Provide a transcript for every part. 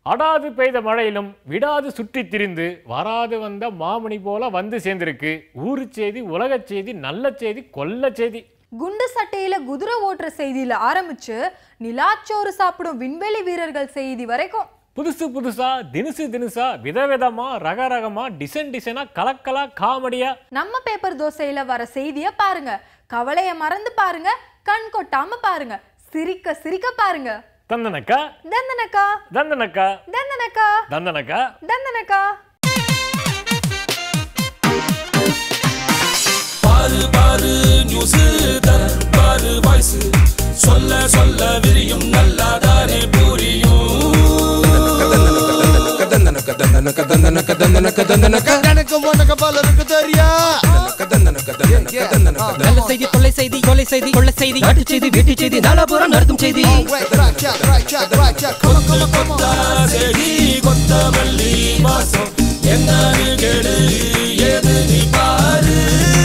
அடாது பெய்த மழையிலும் விடாது சுற்றித் திரிந்து வராது வந்த மாமணி போல வந்து சேர்ந்திருக்கு ஊரு செய்தி உலகச் செய்தி நல்ல செய்தி கொல்ல செய்தி குண்டு சட்டையில குதிரை ஓட்டுற செய்தியில ஆரம்பிச்சு நிலாச்சோறு சாப்பிடும் விண்வெளி வீரர்கள் செய்தி வரைக்கும் புதுசு புதுசா தினுசு தினுசா விதவிதமா ரக ரகமா டிசைன் டிசைனா கலக்கலா காமெடியா நம்ம பேப்பர் தோசையில வர செய்திய பாருங்க கவலைய மறந்து பாருங்க கண் கொட்டாம பாருங்க சிரிக்க சிரிக்க பாருங்க தந்தனக்கா தந்தனக்கா தந்தனக்கா தந்தனக்கா தந்தனக்கா தந்தனக்கா பாரு பாரு நியூஸ் பாரு வாய்ஸ் சொல்ல சொல்ல விரியும் நல்லாதானே புரியும் எனக்கு உனக்கு பலருக்கு தெரியா நல்ல செய்தி கொள்ளை செய்தி கொலை செய்தி கொள்ள செய்தி நாட்டு செய்தி வீட்டு செய்தி நாலாபுரம் நடத்தும் செய்தி கொத்தா செடி கொத்தமல்லி வாசம் என்னன்னு கேடு ஏது நீ பாரு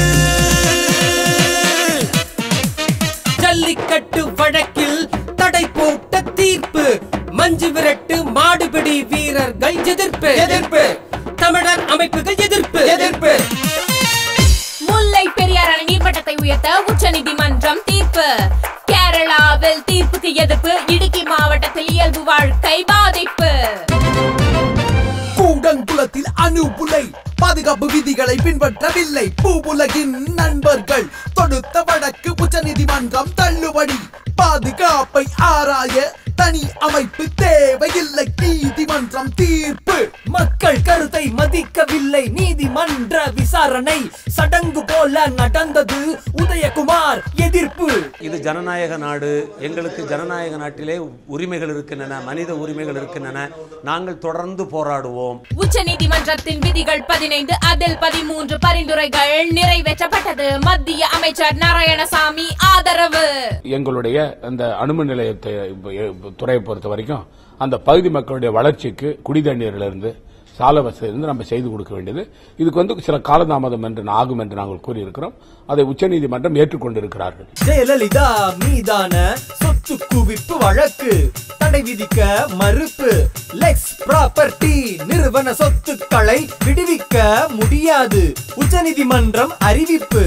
ஜல்லிக்கட்டு வழக்கில் தடை போட்ட தீர்ப்பு மஞ்சு விரட்டு மாடுபிடி வீரர்கள் எதிர்ப்பு எதிர்ப்பு தமிழர் அமைப்புகள் எதிர்ப்பு எதிர்ப்பு முல்லை பெரியார் அணை நீர்மட்டத்தை உயர்த்த உச்சநீதிமன்றம் தீர்ப்பு கேரளாவில் தீர்ப்புக்கு எதிர்ப்பு இடுக்கி மாவட்டத்தில் இயல்பு வாழ்க்கை பாதிப்பு கூடங்குளத்தில் அணு புலை பாதுகாப்பு விதிகளை பின்பற்றவில்லை பூவுலகின் நண்பர்கள் தொடுத்த வழக்கு உச்சநீதிமன்றம் தள்ளுபடி பாதுகாப்பை ஆராய தனி அமைப்பு தேவையில்லை நீதிமன்றம் தீர்ப்பு மக்கள் கருத்தை மதிக்கவில்லை நீதிமன்ற விசாரணை சடங்கு போல நடந்தது உதயகுமார் எதிர்ப்பு இது ஜனநாயக நாடு எங்களுக்கு ஜனநாயக நாட்டிலே உரிமைகள் இருக்கின்றன மனித உரிமைகள் இருக்கின்றன நாங்கள் தொடர்ந்து போராடுவோம் உச்சநீதிமன்றத்தின் விதிகள் பதினைந்து அதில் பதிமூன்று பரிந்துரைகள் நிறைவேற்றப்பட்டது மத்திய அமைச்சர் நாராயணசாமி ஆதரவு எங்களுடைய அந்த அணுமின் நிலையத்தை இப்ப- இப்ப துறையை பொறுத்த வரைக்கும் அந்த பகுதி மக்களுடைய வளர்ச்சிக்கு குடிதண்ணீரிலிருந்து சாலை வசதியிலிருந்து நம்ம செய்து கொடுக்க வேண்டியது இதுக்கு வந்து சில காலதாமதம் என்று ஆகும் என்று நாங்கள் கூறியிருக்கிறோம் அதை உச்சநீதிமன்றம் ஏற்றுக்கொண்டிருக்கிறார்கள் ஜெயலலிதா மீதான சொத்து குவிப்பு வழக்கு தடை விதிக்க மறுப்பு லெக்ஸ் ப்ராப்பர்ட்டி நிறுவன சொத்துக்களை விடுவிக்க முடியாது உச்சநீதிமன்றம் அறிவிப்பு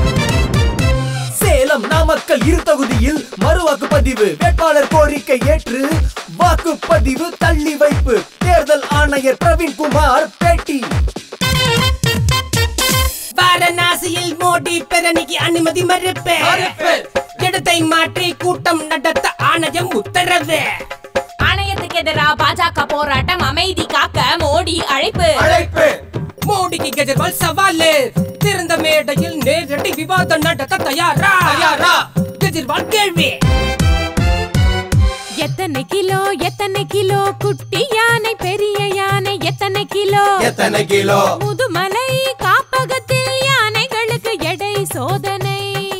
சேலம் நாமக்கல் இரு தொகுதியில் மறு வாக்குப்பதிவு வேட்பாளர் கோரிக்கை ஏற்று வாக்குப்பதிவு தள்ளி வைப்பு தேர்தல் ஆணையர் பிரவீன்குமார் பேட்டி வாரணாசியில் மோடி பெரணிக்கு அனுமதி மறுப்பு இடத்தை மாற்றி கூட்டம் நடத்த ஆணையம் உத்தரவு ஆணையத்துக்கு எதிராக பாஜக போராட்டம் அமைதி காக்க மோடி அழைப்பு அழைப்பு மோடிக்கு கெஜ்ரிவால் சவாலு திறந்த மேடையில் நேரடி விவாதம் நடத்த தயாரா தயாரா கெஜ்ரிவால் கேள்வி எத்தனை கிலோ எத்தனை கிலோ குட்டி யானை பெரிய யானை எத்தனை கிலோ எத்தனை கிலோ முதுமலை காப்பகத்தில் யானைகளுக்கு எடை சோதனை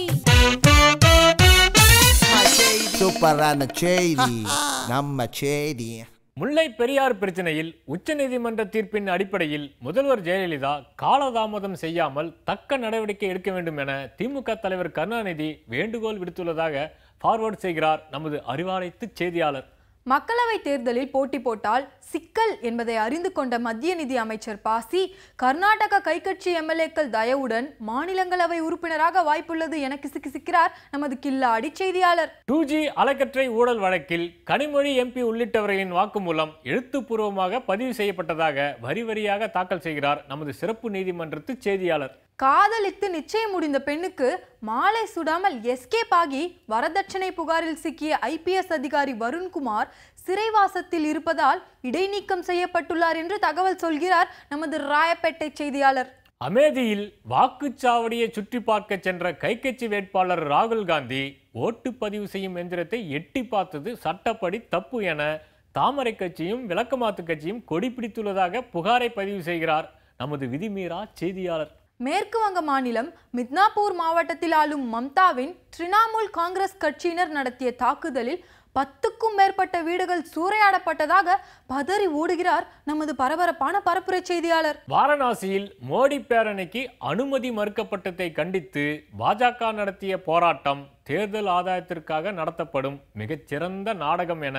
சூப்பரான செய்தி நம்ம செய்தி முல்லை பெரியார் பிரச்சனையில் உச்சநீதிமன்ற தீர்ப்பின் அடிப்படையில் முதல்வர் ஜெயலலிதா காலதாமதம் செய்யாமல் தக்க நடவடிக்கை எடுக்க வேண்டும் என திமுக தலைவர் கருணாநிதி வேண்டுகோள் விடுத்துள்ளதாக ஃபார்வர்ட் செய்கிறார் நமது அறிவாலயத்து செய்தியாளர் மக்களவை தேர்தலில் போட்டி போட்டால் சிக்கல் என்பதை அறிந்து கொண்ட மத்திய நிதி அமைச்சர் பாசி கர்நாடக கைக்கட்சி எம்எல்ஏக்கள் தயவுடன் மாநிலங்களவை உறுப்பினராக வாய்ப்புள்ளது என கிசுகிசுக்கிறார் நமது கில்லாடி செய்தியாளர் டூ ஜி அலைக்கற்றை ஊழல் வழக்கில் கனிமொழி எம்பி உள்ளிட்டவர்களின் வாக்குமூலம் எழுத்துப்பூர்வமாக பதிவு செய்யப்பட்டதாக வரி வரியாக தாக்கல் செய்கிறார் நமது சிறப்பு நீதிமன்றத்து செய்தியாளர் காதலித்து நிச்சயம் முடிந்த பெண்ணுக்கு மாலை சுடாமல் எஸ்கேப் ஆகி வரதட்சணை புகாரில் சிக்கிய ஐபிஎஸ் அதிகாரி வருண்குமார் சிறைவாசத்தில் இருப்பதால் இடைநீக்கம் செய்யப்பட்டுள்ளார் என்று தகவல் சொல்கிறார் நமது ராயப்பேட்டை செய்தியாளர் அமேதியில் வாக்குச்சாவடியை சுற்றி பார்க்க சென்ற கைக்கட்சி வேட்பாளர் ராகுல் காந்தி ஓட்டுப்பதிவு செய்யும் எந்திரத்தை எட்டி பார்த்தது சட்டப்படி தப்பு என தாமரை கட்சியும் விளக்கமாத்து கட்சியும் கொடி பிடித்துள்ளதாக புகாரை பதிவு செய்கிறார் நமது விதிமீறா செய்தியாளர் மேற்கு வங்க மாநிலம் மித்னாப்பூர் மாவட்டத்தில் ஆளும் மம்தாவின் திரிணாமுல் காங்கிரஸ் கட்சியினர் நடத்திய தாக்குதலில் பத்துக்கும் மேற்பட்ட வீடுகள் சூறையாடப்பட்டதாக பதறி ஓடுகிறார் நமது பரபரப்பான பரப்புரை செய்தியாளர் வாரணாசியில் மோடி பேரணிக்கு அனுமதி மறுக்கப்பட்டதை கண்டித்து பாஜக நடத்திய போராட்டம் தேர்தல் ஆதாயத்திற்காக நடத்தப்படும் மிகச்சிறந்த நாடகம் என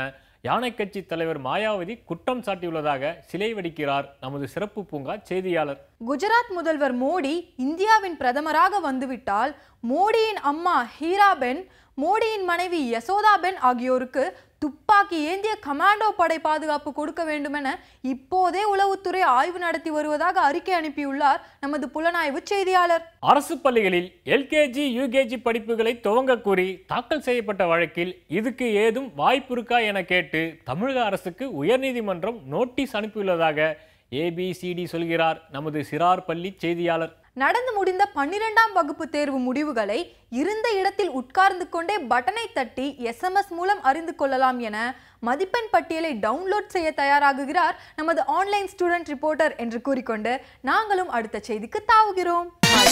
யானை கட்சி தலைவர் மாயாவதி குற்றம் சாட்டியுள்ளதாக சிலை வெடிக்கிறார் நமது சிறப்பு பூங்கா செய்தியாளர் குஜராத் முதல்வர் மோடி இந்தியாவின் பிரதமராக வந்துவிட்டால் மோடியின் அம்மா ஹீராபென் மோடியின் மனைவி யசோதாபென் ஆகியோருக்கு துப்பாக்கி ஏந்திய கமாண்டோ படை பாதுகாப்பு கொடுக்க வேண்டுமென இப்போதே உளவுத்துறை ஆய்வு நடத்தி வருவதாக அறிக்கை அனுப்பியுள்ளார் நமது புலனாய்வு செய்தியாளர் அரசு பள்ளிகளில் எல்கேஜி யூகேஜி படிப்புகளை துவங்க கூறி தாக்கல் செய்யப்பட்ட வழக்கில் இதுக்கு ஏதும் வாய்ப்பு இருக்கா என கேட்டு தமிழக அரசுக்கு உயர்நீதிமன்றம் நோட்டீஸ் அனுப்பியுள்ளதாக ஏபிசிடி சொல்கிறார் நமது சிறார் பள்ளி செய்தியாளர் நடந்து முடிந்த பன்னிரெண்டாம் வகுப்பு தேர்வு முடிவுகளை இருந்த இடத்தில் உட்கார்ந்து கொண்டே பட்டனை தட்டி எஸ்எம்எஸ் மூலம் அறிந்து கொள்ளலாம் என மதிப்பெண் பட்டியலை டவுன்லோட் செய்ய தயாராகுகிறார் நமது ஆன்லைன் ஸ்டூடெண்ட் ரிப்போர்ட்டர் என்று கூறிக்கொண்டு நாங்களும் அடுத்த செய்திக்கு தாவுகிறோம்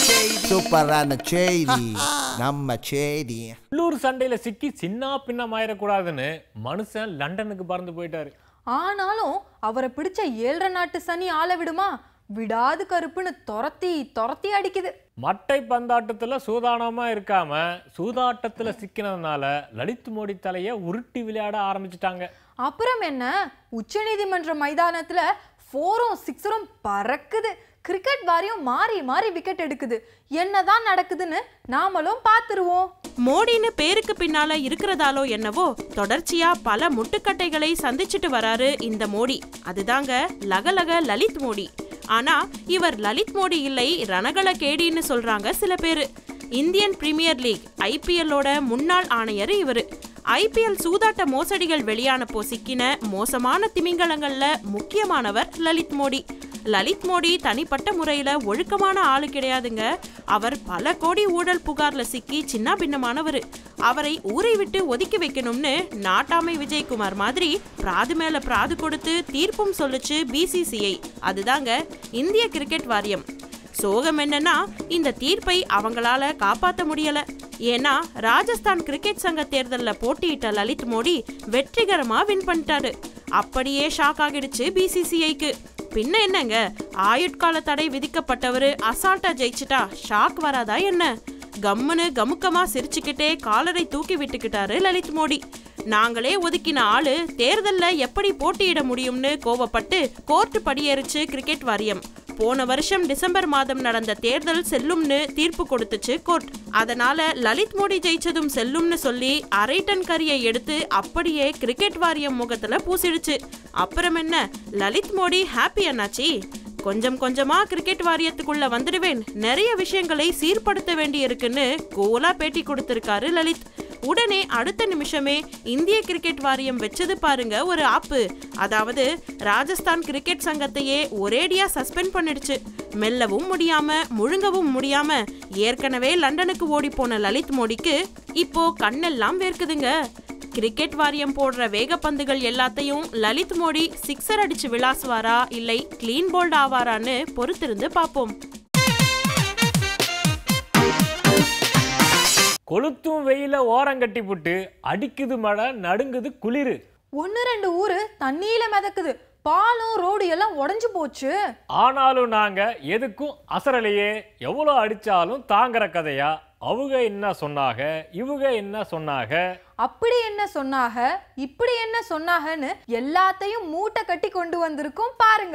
சூப்பரான செய்தி நம்ம செய்தி உள்ளூர் சண்டையில சிக்கி சின்ன பின்னமாயிடக்கூடாதுன்னு மனுஷன் லண்டனுக்கு பறந்து போயிட்டாரு ஆனாலும் அவரை பிடிச்ச ஏழரை நாட்டு சனி ஆள விடுமா விடாது கருப்புன்னு துரத்தி துரத்தி அடிக்குது மட்டை பந்தாட்டத்துல சூதானமா இருக்காம சூதாட்டத்துல சிக்கினதுனால லலித் மோடி தலைய உருட்டி விளையாட ஆரம்பிச்சிட்டாங்க அப்புறம் என்ன உச்சநீதிமன்ற மைதானத்துல ஃபோரும் சிக்ஸரும் பறக்குது கிரிக்கெட் வாரியம் மாறி மாறி விக்கெட் எடுக்குது என்னதான் நடக்குதுன்னு நாமளும் பார்த்துருவோம் மோடின்னு பேருக்கு பின்னால இருக்கிறதாலோ என்னவோ தொடர்ச்சியா பல முட்டுக்கட்டைகளை சந்திச்சுட்டு வராரு இந்த மோடி அதுதாங்க லகலக லலித் மோடி ஆனா இவர் லலித் மோடி இல்லை ரணகள கேடின்னு சொல்றாங்க சில பேரு இந்தியன் பிரீமியர் லீக் ஐபிஎல்லோட முன்னாள் ஆணையர் இவரு ஐபிஎல் சூதாட்ட மோசடிகள் வெளியானப்போ சிக்கின மோசமான திமிங்கலங்கள்ல முக்கியமானவர் லலித் மோடி லலித் மோடி தனிப்பட்ட முறையில ஒழுக்கமான ஆளு கிடையாதுங்க அவர் பல கோடி ஊழல் புகார்ல சிக்கி சின்ன பின்னமானவர் அவரை ஊரை விட்டு ஒதுக்கி வைக்கணும்னு நாட்டாமை விஜயகுமார் மாதிரி பிராது மேல பிராது கொடுத்து தீர்ப்பும் சொல்லுச்சு பிசிசிஐ அதுதாங்க இந்திய கிரிக்கெட் வாரியம் சோகம் என்னன்னா இந்த தீர்ப்பை அவங்களால காப்பாத்த முடியல ஏன்னா ராஜஸ்தான் கிரிக்கெட் சங்க தேர்தல்ல போட்டியிட்ட லலித் மோடி வெற்றிகரமா வின் பண்ணிட்டாரு அப்படியே ஷாக் ஆகிடுச்சு பிசிசிஐக்கு பின்ன என்னங்க ஆயுட்கால தடை விதிக்கப்பட்டவரு அசால்ட்டா ஜெயிச்சிட்டா ஷாக் வராதா என்ன கம்முன்னு கமுக்கமா சிரிச்சுக்கிட்டே காலரை தூக்கி விட்டுக்கிட்டாரு லலித் மோடி நாங்களே ஒதுக்கின ஆளு தேர்தல்ல எப்படி போட்டியிட முடியும்னு கோவப்பட்டு கோர்ட்டு படியேறிச்சு கிரிக்கெட் வாரியம் போன வருஷம் டிசம்பர் மாதம் நடந்த தேர்தல் செல்லும்னு தீர்ப்பு கொடுத்துச்சு கோர்ட் அதனால லலித் மோடி ஜெயிச்சதும் செல்லும்னு சொல்லி அரை டன் கரியை எடுத்து அப்படியே கிரிக்கெட் வாரியம் முகத்துல பூசிடுச்சு அப்புறம் என்ன லலித் மோடி ஹாப்பி அண்ணாச்சி கொஞ்சம் கொஞ்சமா கிரிக்கெட் வாரியத்துக்குள்ள வந்துடுவேன் நிறைய விஷயங்களை சீர்படுத்த வேண்டியிருக்குன்னு கோலா பேட்டி கொடுத்திருக்காரு லலித் உடனே அடுத்த நிமிஷமே இந்திய கிரிக்கெட் வாரியம் வச்சது பாருங்க ஒரு ஆப்பு அதாவது ராஜஸ்தான் கிரிக்கெட் சங்கத்தையே ஒரேடியா சஸ்பெண்ட் பண்ணிடுச்சு மெல்லவும் முடியாம முழுங்கவும் முடியாம ஏற்கனவே லண்டனுக்கு ஓடி போன லலித் மோடிக்கு இப்போ கண்ணெல்லாம் வேர்க்குதுங்க கிரிக்கெட் வாரியம் போடுற வேகப்பந்துகள் எல்லாத்தையும் லலித் மோடி சிக்ஸர் அடிச்சு விளாசுவாரா இல்லை கிளீன் போல்ட் ஆவாரான்னு பொறுத்திருந்து பார்ப்போம் கொளுத்தும் வெயில ஓரங்கட்டி புட்டு அடிக்குது மழை நடுங்குது குளிரு ஒன்று ரெண்டு ஊரு தண்ணியில மிதக்குது பாலம் ரோடு எல்லாம் உடைஞ்சு போச்சு ஆனாலும் நாங்க எதுக்கும் அசரலையே எவ்வளோ அடிச்சாலும் தாங்குற கதையா அவங்க என்ன சொன்னாக இவங்க என்ன சொன்னாக அப்படி என்ன சொன்னாக இப்படி என்ன சொன்னாகன்னு எல்லாத்தையும் மூட்டை கட்டி கொண்டு வந்திருக்கோம் பாருங்க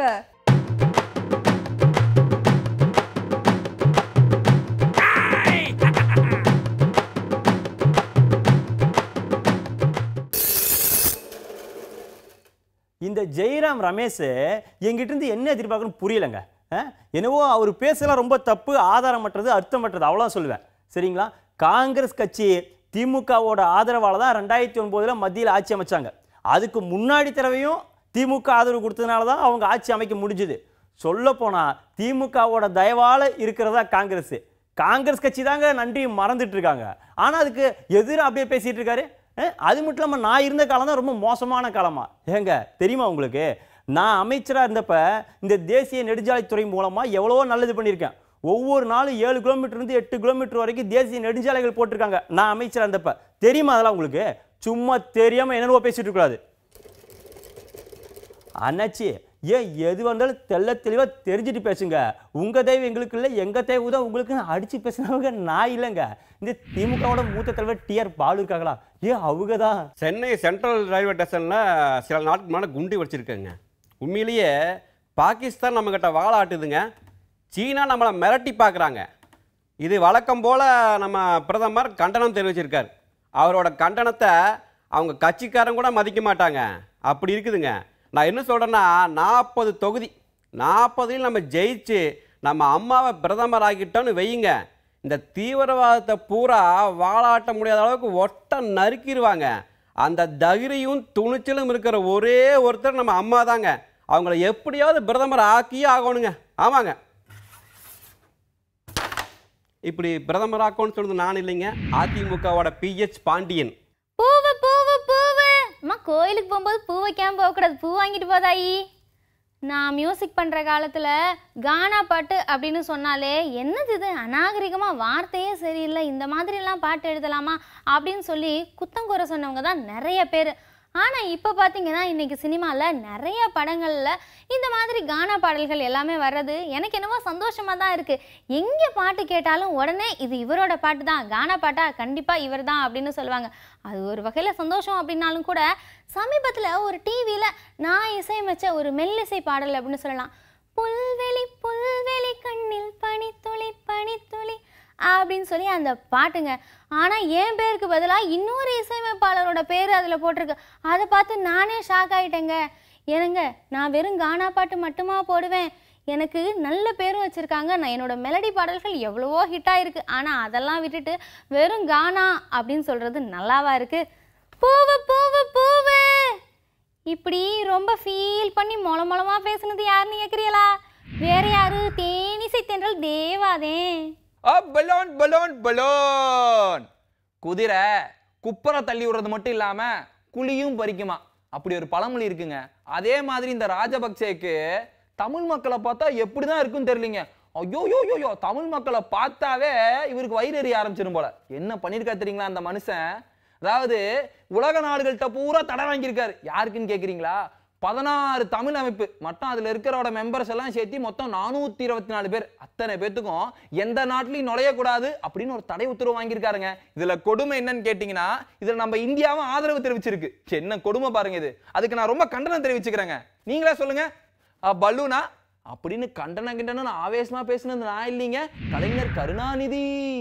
இந்த ஜெயராம் ரமேஷ் எங்கிட்ட இருந்து என்ன எதிர்பார்க்கணும்னு புரியலங்க ஆ? என்னவோ அவர் பேசலாம் ரொம்ப தப்பு ஆதாரமற்றது அர்த்தமற்றது அவ்வளோ சொல்லுவேன் சரிங்களா காங்கிரஸ் கட்சி திமுகவோட ஆதரவால தான் ரெண்டாயிரத்தி ஒன்பதில் மத்தியில் ஆட்சி அமைச்சாங்க அதுக்கு முன்னாடி தடவையும் திமுக ஆதரவு கொடுத்ததுனால தான் அவங்க ஆட்சி அமைக்க முடிஞ்சுது சொல்லப்போனால் திமுகவோட தயவால இருக்கிறதா காங்கிரஸ் காங்கிரஸ் கட்சி தாங்க நன்றி மறந்துட்டு இருக்காங்க ஆனால் அதுக்கு எதிராக அப்படியே பேசிட்டு இருக்காரு அஹ், அது மட்டும் இல்லாமல் நான் இருந்த காலம் தான் ரொம்ப மோசமான காலமா ஏங்க தெரியுமா உங்களுக்கு நான் அமைச்சராக இருந்தப்ப இந்த தேசிய நெடுஞ்சாலைத்துறை மூலமாக எவ்வளவோ நல்லது பண்ணியிருக்கேன் ஒவ்வொரு நாளும் ஏழு கிலோமீட்டர் இருந்து எட்டு கிலோமீட்டர் வரைக்கும் தேசிய நெடுஞ்சாலைகள் போட்டிருக்காங்க நான் அமைச்சராக இருந்தப்ப தெரியுமா அதெல்லாம் உங்களுக்கு சும்மா தெரியாமல் என்னென்னவோ பேசிட்டு இருக்கக்கூடாது அண்ணாச்சி ஏன் எது வந்தாலும் தெள்ள தெளிவாக தெரிஞ்சுட்டு பேசுங்க உங்கள் தெய்வம் எங்களுக்கு இல்லை எங்கள் தெய்வம் தான் உங்களுக்கு அடித்து பேசுனவங்க நான் இல்லைங்க இந்த திமுகவோட மூத்த தலைவர் டிஆர் பாலு இருக்காங்களா ஏன் அவங்க தான் சென்னை சென்ட்ரல் ரயில்வே ஸ்டேஷனில் சில நாட்களுக்கு முன்னாடி குண்டு வச்சிருக்கேங்க உண்மையிலேயே பாகிஸ்தான் நம்மக்கிட்ட வாழாட்டுதுங்க சீனா நம்மளை மிரட்டி பார்க்குறாங்க இது வழக்கம் போல் நம்ம பிரதமர் கண்டனம் தெரிவிச்சிருக்கார் அவரோட கண்டனத்தை அவங்க கட்சிக்காரங்க கூட மதிக்க மாட்டாங்க அப்படி இருக்குதுங்க நான் என்ன சொல்கிறேன்னா நாற்பது தொகுதி நாற்பதையும் நம்ம ஜெயிச்சு நம்ம அம்மாவை பிரதமர் ஆக்கிட்டோன்னு வையுங்க இந்த தீவிரவாதத்தை பூரா வாழாட்ட முடியாத அளவுக்கு ஒட்ட நறுக்கிடுவாங்க அந்த தைரியம் துணிச்சலும் இருக்கிற ஒரே ஒருத்தர் நம்ம அம்மா தாங்க அவங்கள எப்படியாவது பிரதமர் ஆக்கியே ஆகணுங்க ஆமாங்க இப்படி பிரதமர் ஆக்கணும்னு சொன்னது நான் இல்லைங்க அதிமுகவோட பிஹெச் பாண்டியன் பூவு பூவு பூவு அம்மா கோயிலுக்கு போகும்போது பூ வைக்காம போகக்கூடாது பூ வாங்கிட்டு போதாயி நான் மியூசிக் பண்ணுற காலத்தில் கானா பாட்டு அப்படின்னு சொன்னாலே என்னது இது அநாகரிகமாக வார்த்தையே சரியில்லை இந்த மாதிரிலாம் பாட்டு எழுதலாமா அப்படின்னு சொல்லி குத்தம் கூற சொன்னவங்க தான் நிறைய பேர் ஆனால் இப்போ பார்த்தீங்கன்னா இன்றைக்கி சினிமாவில் நிறைய படங்களில் இந்த மாதிரி கானா பாடல்கள் எல்லாமே வர்றது எனக்கு என்னவோ சந்தோஷமாக தான் இருக்குது எங்கே பாட்டு கேட்டாலும் உடனே இது இவரோட பாட்டு தான் கானா பாட்டா கண்டிப்பாக இவர் தான் அப்படின்னு சொல்லுவாங்க அது ஒரு வகையில் சந்தோஷம் அப்படின்னாலும் கூட சமீபத்தில் ஒரு டிவியில் நான் இசையமைச்ச ஒரு மெல்லிசை பாடல் அப்படின்னு சொல்லலாம் புல்வெளி புல்வெளி கண்ணில் பனித்துளி பனித்துளி அப்படின்னு சொல்லி அந்த பாட்டுங்க ஆனால் என் பேருக்கு பதிலாக இன்னொரு இசையமைப்பாளரோட பேர் அதில் போட்டிருக்கு அதை பார்த்து நானே ஷாக் ஆகிட்டேங்க ஏனுங்க நான் வெறும் கானா பாட்டு மட்டுமா போடுவேன் எனக்கு நல்ல பேரும் வச்சுருக்காங்க நான் என்னோட மெலடி பாடல்கள் எவ்வளவோ ஹிட் ஆயிருக்கு ஆனால் அதெல்லாம் விட்டுட்டு வெறும் கானா அப்படின்னு சொல்கிறது நல்லாவா இருக்கு பூவு பூவு பூவு இப்படி ரொம்ப ஃபீல் பண்ணி மொள மொளமா பேசுனது யாருன்னு கேட்குறீங்களா வேற யாரு தேனிசை தென்றல் தேவாதே பலோன் பலோன் பலோன் குதிரை குப்பரை தள்ளி விடுறது மட்டும் இல்லாம குழியும் பறிக்குமா அப்படி ஒரு பழமொழி இருக்குங்க அதே மாதிரி இந்த ராஜபக்சேக்கு தமிழ் மக்களை பார்த்தா எப்படிதான் இருக்குன்னு தெரியலீங்க ஐயோ யோ யோ யோ தமிழ் மக்களை பார்த்தாவே இவருக்கு வயிறு எறிய ஆரம்பிச்சிடும் போல என்ன பண்ணிருக்கா தெரியுங்களா அந்த மனுஷன் அதாவது உலக நாடுகள்கிட்ட பூரா தடை வாங்கியிருக்காரு யாருக்குன்னு கேட்குறீங்களா பதினாறு தமிழ் அமைப்பு மொத்தம் அதில் இருக்கிறோட மெம்பர்ஸ் எல்லாம் சேர்த்து மொத்தம் நானூற்றி இருபத்தி நாலு பேர் அத்தனை பேத்துக்கும் எந்த நாட்டிலையும் நுழையக்கூடாது அப்படின்னு ஒரு தடை உத்தரவு வாங்கியிருக்காருங்க இதில் கொடுமை என்னன்னு கேட்டிங்கன்னா இதில் நம்ம இந்தியாவும் ஆதரவு தெரிவிச்சிருக்கு என்ன கொடுமை பாருங்க இது அதுக்கு நான் ரொம்ப கண்டனம் தெரிவிச்சுக்கிறேங்க நீங்களே சொல்லுங்க அ, பலூனா அப்படின்னு கண்டனம் கிண்டனம் ஆவேசமா பேசுனது நான் இல்லைங்க கலைஞர் கருணாநிதி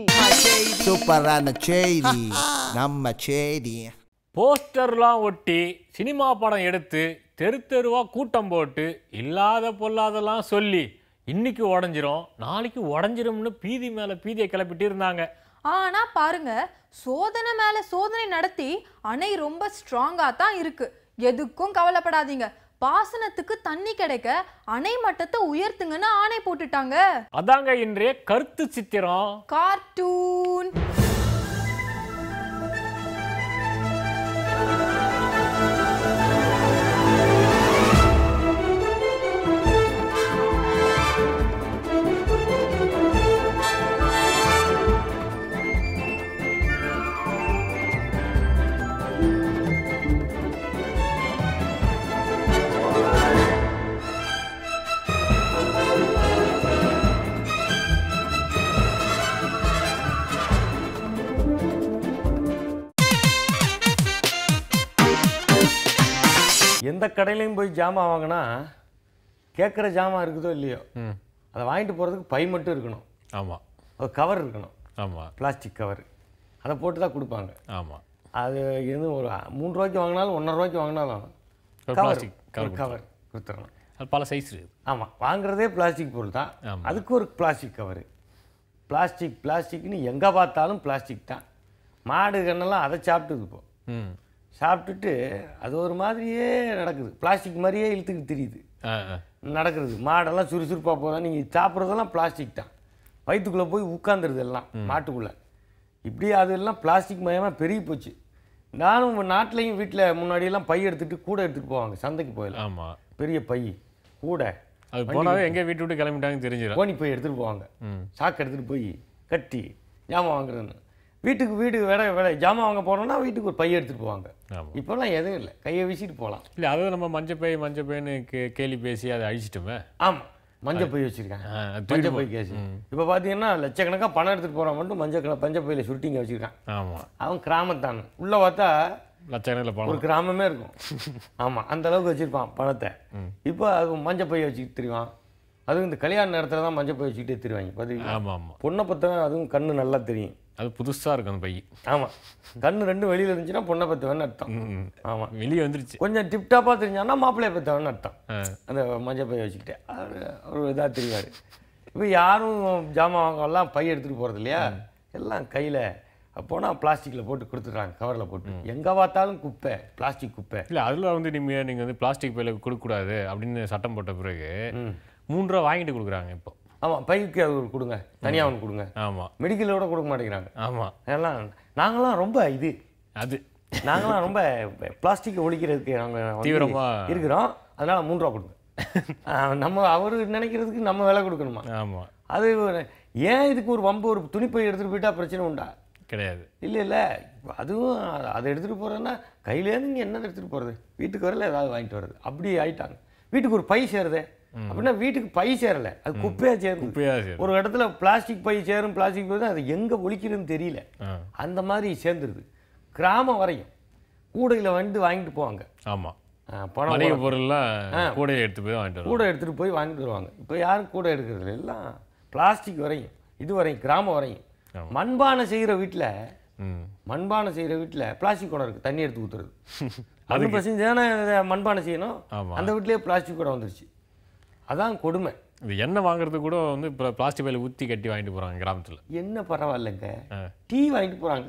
சூப்பரான செய்தி நம்ம செய்தி போஸ்டர்லாம் ஒட்டி சினிமா படம் எடுத்து தெரு தெருவா கூட்டம் போட்டு இல்லாத பொல்லாதெல்லாம் சொல்லி இன்னைக்கு உடஞ்சிரும் நாளைக்கு உடஞ்சிரும்னு பீதி மேல பீதியை கிளப்பிட்டு இருந்தாங்க ஆனா பாருங்க சோதனை மேல சோதனை நடத்தி அணை ரொம்ப ஸ்ட்ராங்கா தான் இருக்கு எதுக்கும் கவலைப்படாதீங்க பாசனத்துக்கு தண்ணி கிடைக்க அணை மட்டத்தை உயர்த்துங்கன்னு ஆணை போட்டுட்டாங்க அதாங்க இன்றைய கருத்து சித்திரம் கார்ட்டூன் எந்த கடையிலையும் போய் ஜாமான் வாங்கினா கேட்குற ஜாமான் இருக்குதோ இல்லையோ அதை வாங்கிட்டு போகிறதுக்கு பை மட்டும் இருக்கணும் ஆமாம் ஒரு கவர் இருக்கணும் ஆமாம் பிளாஸ்டிக் கவர் அதை போட்டு தான் கொடுப்பாங்க ஆமாம் அது எது ஒரு மூணு ரூபாய்க்கு வாங்கினாலும் ஒன்றரை ரூபாய்க்கு வாங்கினாலும் ஒரு cover, plastic cover ஒரு கவர் கொடுத்துடணும் அது பல சைஸ் இருக்குது ஆமாம் வாங்குறதே பிளாஸ்டிக் பொருள் தான் ஆமா. அதுக்கு ஒரு பிளாஸ்டிக் கவர் பிளாஸ்டிக் பிளாஸ்டிக்னு எங்கே பார்த்தாலும் பிளாஸ்டிக் தான் மாடு கண்ணெல்லாம் அதை சாப்பிட்டுது இப்போ ம் சாப்பிட்டுட்டு அது ஒரு மாதிரியே நடக்குது பிளாஸ்டிக் மாதிரியே இழுத்துக்கிட்டு தெரியுது ஆ ஆ நடக்கிறது மாடெல்லாம் சுறுசுறுப்பாக போதா நீங்கள் சாப்பிட்றதெல்லாம் பிளாஸ்டிக் தான் வயிற்றுக்குள்ளே போய் உட்காந்துருது எல்லாம் மாட்டுக்குள்ளே இப்படி அதெல்லாம் பிளாஸ்டிக் மயமாக பெருகி போச்சு நானும் நாட்டிலையும் வீட்டில் முன்னாடியெல்லாம் பை எடுத்துகிட்டு கூட எடுத்துகிட்டு போவாங்க சந்தைக்கு போயிடலாம் ஆமாம் பெரிய பை கூட அது வண்டி போனாவே விட்டு- எங்கே வீட்டு விட்டு கிளம்பிட்டாங்கன்னு தெரிஞ்சிடும் கோணி பை எடுத்துகிட்டு போவாங்க ம் சாக்கு எடுத்துகிட்டு போய் கட்டி ஜாமான் வாங்குறதுன்னு வீட்டுக்கு வீடு வேற வேற ஜாமான் வாங்க போனோம்னா வீட்டுக்கு ஒரு பை எடுத்துட்டு போவாங்க ஆமா. இப்போல்லாம் எதுவும் இல்லை கையை வீசிட்டு போகலாம் இல்லை அதை நம்ம மஞ்சப்பை மஞ்சப்பைன்னு கே- கேலி பேசி அதை அழிச்சிட்டோமே ஆமா மஞ்சள் பை வச்சிருக்காங்க ஆ, அது மஞ்சள் தூக்கிட்டு பை போ- கேஸ் ம். இப்போ பார்த்தீங்கன்னா லட்சக்கணக்காக பணம் எடுத்துட்டு போறான் மட்டும் மஞ்சள் கலர் பஞ்ச பையில சுருட்டிங்க வச்சிருக்கான் ஆமா அவன் கிராமத்தான் உள்ள பார்த்தா லட்சக்கணக்கில் ஒரு பணம் கிராமமே இருக்கும் ஆமா அந்த அளவுக்கு வச்சிருப்பான் பணத்தை இப்போ அது மஞ்சள் பை வச்சுக்கிட்டு திரிவான் அதுவும் இந்த கல்யாண நேரத்துல தான் மஞ்சள் பை வச்சுக்கிட்டே திரிவாங்க பார்த்தீங்களா ஆமா ஆமா பொண்ணை பத்தவன் அதுவும் கண்ணு நல்லா தெரியும் அது புதுசா இருக்கும் அந்த பை ஆமா கண்ணு ரெண்டும் வெளியில இருந்துச்சுன்னா பொண்ணை பத்தவன் அர்த்தம் ஆமா வெளியே வந்துருச்சு கொஞ்சம் டிப்டாப்பா தெரிஞ்சான்னா மாப்பிள்ளைய பத்தவன் அர்த்தம் ஆ. அந்த மஞ்சள் பை வச்சுக்கிட்டே அவர் ஒரு இதாக தெரிவார் இப்போ யாரும் ஜாமான் வாங்கலாம் பை எடுத்துகிட்டு போகிறது இல்லையா எல்லாம் கையில் போனால் பிளாஸ்டிக்கில் போட்டு கொடுத்துட்றாங்க கவரில் போட்டு எங்கே பார்த்தாலும் குப்பை பிளாஸ்டிக் குப்பை இல்லை அதில் வந்து நீங்க நீங்க வந்து பிளாஸ்டிக் பையில கொடுக்கக்கூடாது அப்படின்னு சட்டம் போட்ட பிறகு மூணு ரூபா வாங்கிட்டு கொடுக்குறாங்க இப்போ ஆமாம் பைக்கு அது ஒரு கொடுங்க தனியாக ஒன்று கொடுங்க ஆமா மெடிக்கலில் கூட கொடுக்க மாட்டேங்கிறாங்க ஆமா எல்லாம் நாங்களாம் ரொம்ப இது அது நாங்களாம் ரொம்ப பிளாஸ்டிக்கை ஒழிக்கிறதுக்கு நாங்கள் தீவிரமா- இருக்கிறோம் அதனால மூணு ரூபா கொடுங்க ஆ, நம்ம அவர் நினைக்கிறதுக்கு நம்ம விலை கொடுக்கணுமா ஆமா அது ஒரு- ஏன் இதுக்கு ஒரு வம்பு ஒரு துணிப்பை எடுத்துகிட்டு போயிட்டா பிரச்சனை உண்டா கிடையாது இல்லை இல்லை அதுவும் அ- அதை எடுத்துகிட்டு போகிறேன்னா கையிலேருந்து இங்கே என்ன எடுத்துகிட்டு போகிறது வீட்டுக்கு வரல ஏதாவது வாங்கிட்டு வர்றது அப்படி ஆயிட்டாங்க வீட்டுக்கு ஒரு பை சேருதே அப்படின்னா வீட்டுக்கு பை சேரலை அது குப்பையாக சேருது குப்பையா சேருது. ஒரு இடத்துல பிளாஸ்டிக் பை சேரும் பிளாஸ்டிக் பை தான் அது எங்கே ஒழிக்கிறதுன்னு தெரியல ஆ. அந்த மாதிரி சேர்ந்துருது கிராமம் வரையும் கூடையில் வந்து வாங்கிட்டு போவாங்க ஆமா ஆ, பணம் மளிகை போட- பொருள்லாம் ஆ. கூடையை எடுத்து போய் வாங்கிட்டு வருவாங்க கூடை எடுத்துகிட்டு போய் வாங்கிட்டு வருவாங்க இப்போ யாரும் கூடை எடுக்கிறது இல்லை. எல்லாம் பிளாஸ்டிக் வரையும் இது வரையும் கிராமம் வரையும் மண்பானை செய்கிற வீட்டில் ம் மண்பானை செய்கிற வீட்டில் பிளாஸ்டிக் குடம் இருக்குது தண்ணி எடுத்து ஊற்றுறது அது பிரச்சனை தானே இதை மண்பானை செய்யணும் ஆமா. அந்த வீட்லேயே பிளாஸ்டிக் குடம் வந்துருச்சு அதான் கொடுமை இது எண்ணெய் வாங்குறதுக்கு கூட வந்து இப்போ பிளாஸ்டிக் பையில ஊற்றி கட்டி வாங்கிட்டு போறாங்க கிராமத்துல என்ன பரவாயில்லைங்க ஆ. டீ வாங்கிட்டு போகிறாங்க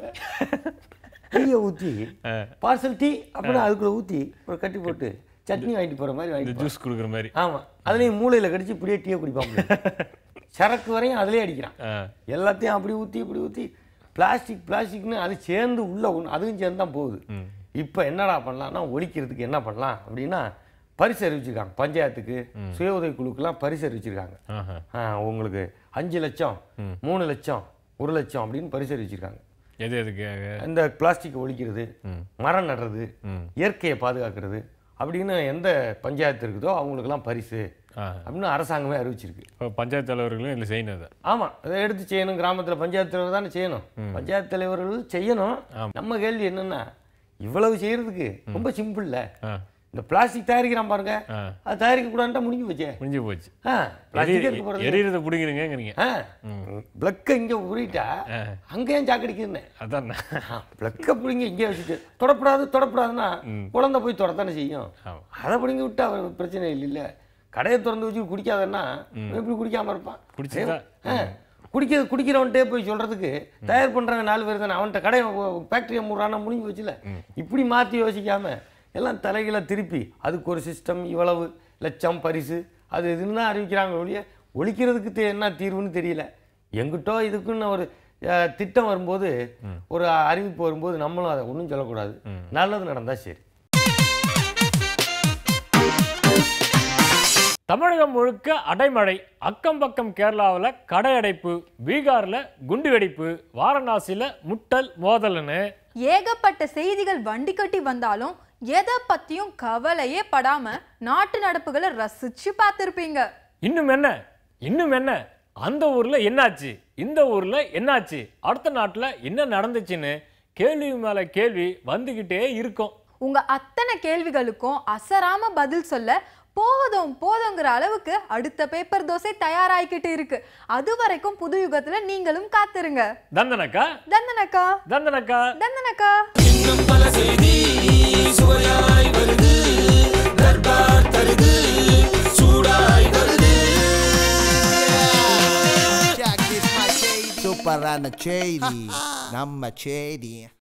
டீயை ஊற்றி பார்சல் டீ அப்படின்னா அதுக்குள்ளே ஊற்றி ஒரு கட்டி போட்டு சட்னி வாங்கிட்டு போகிற மாதிரி இந்த வாங்கிட்டு ஜூஸ் கொடுக்குற மாதிரி ஆமாம் அதுலேயும் மூளையில் கடிச்சு இப்படியே டீயை குடிப்பாங்க சரக்கு வரையும் அதிலே அடிக்கிறான் ஆ. எல்லாத்தையும் அப்படி ஊற்றி இப்படி ஊற்றி பிளாஸ்டிக் பிளாஸ்டிக்னு அது சேர்ந்து உள்ள ஒன்று அதுவும் சேர்ந்து தான் போகுது இப்போ என்னடா பண்ணலாம்னா ஒழிக்கிறதுக்கு என்ன பண்ணலாம் அப்படின்னா பரிசு அறிவிச்சிருக்காங்க பஞ்சாயத்துக்கு சுய உதவி குழுக்கெல்லாம் பரிசு அறிவிச்சிருக்காங்க ஆஹா. ஆ, உங்களுக்கு அஞ்சு லட்சம் மூணு லட்சம் ஒரு லட்சம் அப்படின்னு பரிசு அறிவிச்சிருக்காங்க எது எதுக்கு இந்த பிளாஸ்டிக் ஒழிக்கிறது மரம் நடுறது இயற்கையை பாதுகாக்கிறது அப்படின்னு எந்த பஞ்சாயத்து இருக்குதோ அவங்களுக்கெல்லாம் பரிசு அப்படின்னு அரசாங்கமே அறிவிச்சிருக்கு இப்போ பஞ்சாயத்து தலைவர்களும் இதில் செய்யணும் அதை ஆமாம் அதை எடுத்து செய்யணும் கிராமத்தில் பஞ்சாயத்து தலைவர் தானே செய்யணும் பஞ்சாயத்து தலைவர்கள் செய்யணும் நம்ம கேள்வி என்னன்னா இவ்வளவு செய்யறதுக்கு ரொம்ப சிம்பிள்ல இந்த பிளாஸ்டிக் தயாரிக்கிறான் பாருங்க அது தயாரிக்க கூடாதுட்டா முடிஞ்சு போச்சே முடிஞ்சு போச்சு ஆ பிளாஸ்டிக் எடுத்து போறது எரியறதை பிடிங்கிறீங்கிறீங்க ஆ பிளக்க இங்க உருட்டா அங்கேயும் சாக்கடிக்குதுன்னு அதான் பிளக்க பிடிங்க இங்கே வச்சுட்டு தொடப்படாது தொடப்படாதுன்னா குழந்தை போய் தொடத்தானே செய்யும் அதை பிடிங்கி விட்டா அவர் பிரச்சனை இல்லை கடையை திறந்து வச்சு குடிக்காதன்னா எப்படி குடிக்காம இருப்பான் குடிச்சுதான். ஆ, குடிக்க குடிக்கிறவன்ட்டே போய் சொல்றதுக்கு தயார் பண்றவன் நாலு பேர் தானே அவன்கிட்ட கடையை ஃபேக்டரியை மூடுறானா முடிஞ்சு வச்சுல இப்படி மாற்றி யோசிக்காம எல்லாம் தலைகளை திருப்பி அதுக்கு ஒரு சிஸ்டம் இவ்வளவு லட்சம் பரிசு அது இதுன்னு தான் அறிவிக்கிறாங்க ஒழிய ஒழிக்கிறதுக்கு தே- என்ன தீர்வுன்னு தெரியல எங்கிட்டோ இதுக்குன்னு ஒரு அஹ், திட்டம் வரும்போது ஒரு அறிவிப்பு வரும்போது நம்மளும் அதை ஒன்றும் சொல்லக்கூடாது நல்லது நடந்தா சரி தமிழகம் முழுக்க அடைமழை அக்கம் பக்கம் கேரளாவில் கடை அடைப்பு பீகாரில் குண்டு வெடிப்பு வாரணாசியில் முட்டல் மோதல்னு ஏகப்பட்ட செய்திகள் வண்டி கட்டி வந்தாலும் எதை பத்தியும் கவலையே படாம நாட்டு நடப்புகளை ரசிச்சு பார்த்திருப்பீங்க இன்னும் என்ன இன்னும் என்ன அந்த ஊரில் என்னாச்சு இந்த ஊரில் என்னாச்சு அடுத்த நாட்டில் என்ன நடந்துச்சுன்னு கேள்வி மேலே கேள்வி வந்துக்கிட்டே இருக்கும் உங்க அத்தனை கேள்விகளுக்கும் அசராம பதில் சொல்ல போதும் போதுங்கிற அளவுக்கு அடுத்த பேப்பர் தோசை தயாராகிக்கிட்டு இருக்கு அது வரைக்கும் புது யுகத்துல நீங்களும் காத்துருங்க தந்தனக்கா தந்தனக்கா தந்தனக்கா தந்தனக்கா இன்னும் பல செய்தி சுவையாய் வருது தர்பார் தருது சூடாய் வருது சூப்பரான செய்தி நம்ம செய்தி